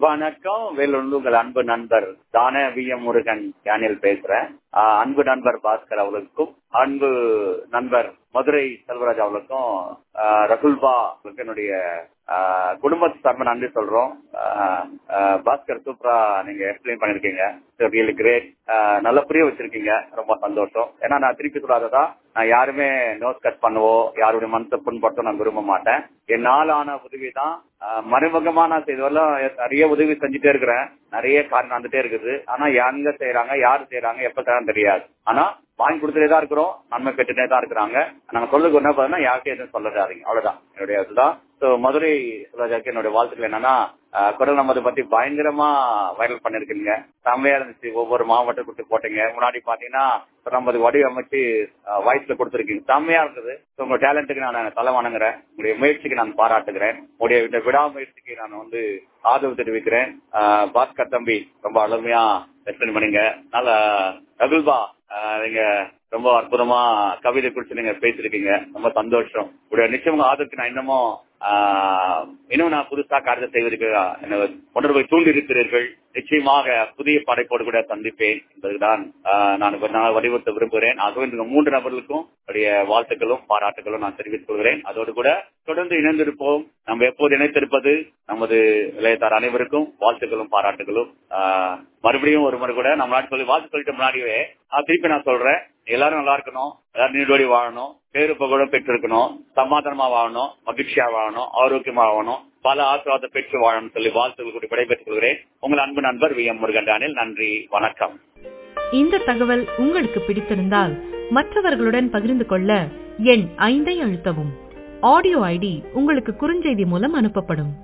வணக்கம் வேலூர் உங்கள் அன்பு நண்பர் தான வி எம் முருகன் சேனல் பேசுறேன் ஆஹ் அன்பு நண்பர் பாஸ்கர் அவர்களுக்கும் அன்பு நண்பர் மதுரை செல்வராஜ் அவர்களுக்கும் ஆஹ் ரகுல்பா அவர்களுக்கு என்னுடைய ஆஹ் குடும்பத்து சார்பா நன்றி சொல்றோம் ஆஹ் ஆஹ் பாஸ்கர் சூப்பரா நீங்க எக்ஸ்பிளைன் பண்ணிருக்கீங்க ரியலி கிரேட் நல்ல புரிய வச்சிருக்கீங்க ரொம்ப சந்தோஷம் ஏன்னா நான் திருப்பி சொல்லாததா நான் யாருமே நோஸ் கட் பண்ணவோ யாருடைய மனசை புண்படுத்தோ நான் விரும்ப மாட்டேன் என்னால் ஆன உதவி தான் மறைமுகமா நான் செய்தவரெல்லாம் நிறைய உதவி செஞ்சுட்டே இருக்கிறேன் நிறைய காரணம் வந்துட்டே இருக்குது ஆனா எங்க செய்யறாங்க யாரு செய்யறாங்க எப்ப செய்யறாங்க தெரியாது ஆனா வாங்கி கொடுத்துட்டே தான் இருக்கிறோம் நன்மை பெற்றுட்டே தான் இருக்கிறாங்க நாங்க சொல்லுக்கு என்ன பார்த்தா யார்கிட்ட எதுவும் சொல்லறாதீங்க அவ்வளவுதான் என்னுடைய இதுதான் சோ மதுரை சுராஜாக்கு என்னுடைய வாழ்த்துக்கள் என்னன்னா குரல் நமது பத்தி பயங்கரமா வைரல் பண்ணிருக்கீங்க செம்மையா இருந்துச்சு ஒவ்வொரு மாவட்டம் கொடுத்து போட்டீங்க முன்னாடி பாத்தீங்கன்னா நமது வடிவமைச்சு வாய்ஸ்ல கொடுத்துருக்கீங்க செம்மையா இருக்குது உங்க டேலண்ட்டுக்கு நான் தலை வணங்குறேன் உங்களுடைய முயற்சிக்கு நான் பாராட்டுகிறேன் உங்களுடைய விடாமுயற்சிக்கு நான் வந்து ஆதரவு தெரிவிக்கிறேன் பாஸ்கர் தம்பி ரொம்ப அருமையா எக்ஸ்பிளைன் பண்ணீங்க நல்ல ரகுல்பா நீங்க ரொம்ப அற்புதமா கவிதை குறிச்சு நீங்க பேசிருக்கீங்க ரொம்ப சந்தோஷம் உடைய நிச்சயம் ஆதரவுக்கு நான் இன்னமும் இன்னும் நான் புதுசா காரியத்தை செய்வதற்கு உணர்வை தூண்டி இருக்கிறீர்கள் நிச்சயமாக புதிய படைப்போடு கூட சந்திப்பேன் என்பதுதான் நான் நான் வலியுறுத்த விரும்புகிறேன் ஆகவே இந்த மூன்று நபர்களுக்கும் என்னுடைய வாழ்த்துக்களும் பாராட்டுகளும் நான் தெரிவித்துக் கொள்கிறேன் அதோடு கூட தொடர்ந்து இணைந்திருப்போம் நம்ம எப்போது இணைத்திருப்பது நமது இளையத்தார் அனைவருக்கும் வாழ்த்துக்களும் பாராட்டுகளும் மறுபடியும் ஒரு முறை கூட நம்ம நாட்டு சொல்லி வாழ்த்து சொல்லிட்டு முன்னாடியே திருப்பி நான் சொல்றேன் எல்லாரும் நல்லா இருக்கணும் எல்லாரும் நீடோடி வாழணும் பேரு புகழும் பெற்றிருக்கணும் சமாதானமா வாழணும் மகிழ்ச்சியா வாழணும் ஆரோக்கியமா வாழணும் பல ஆசீர்வாத பெற்று வாழணும் சொல்லி வாழ்த்துக்கள் கூடி விடைபெற்றுக் கொள்கிறேன் உங்கள் அன்பு நண்பர் வி எம் முருகன் டானில் நன்றி வணக்கம் இந்த தகவல் உங்களுக்கு பிடித்திருந்தால் மற்றவர்களுடன் பகிர்ந்து கொள்ள எண் ஐந்தை அழுத்தவும் ஆடியோ ஐடி உங்களுக்கு குறுஞ்செய்தி மூலம் அனுப்பப்படும்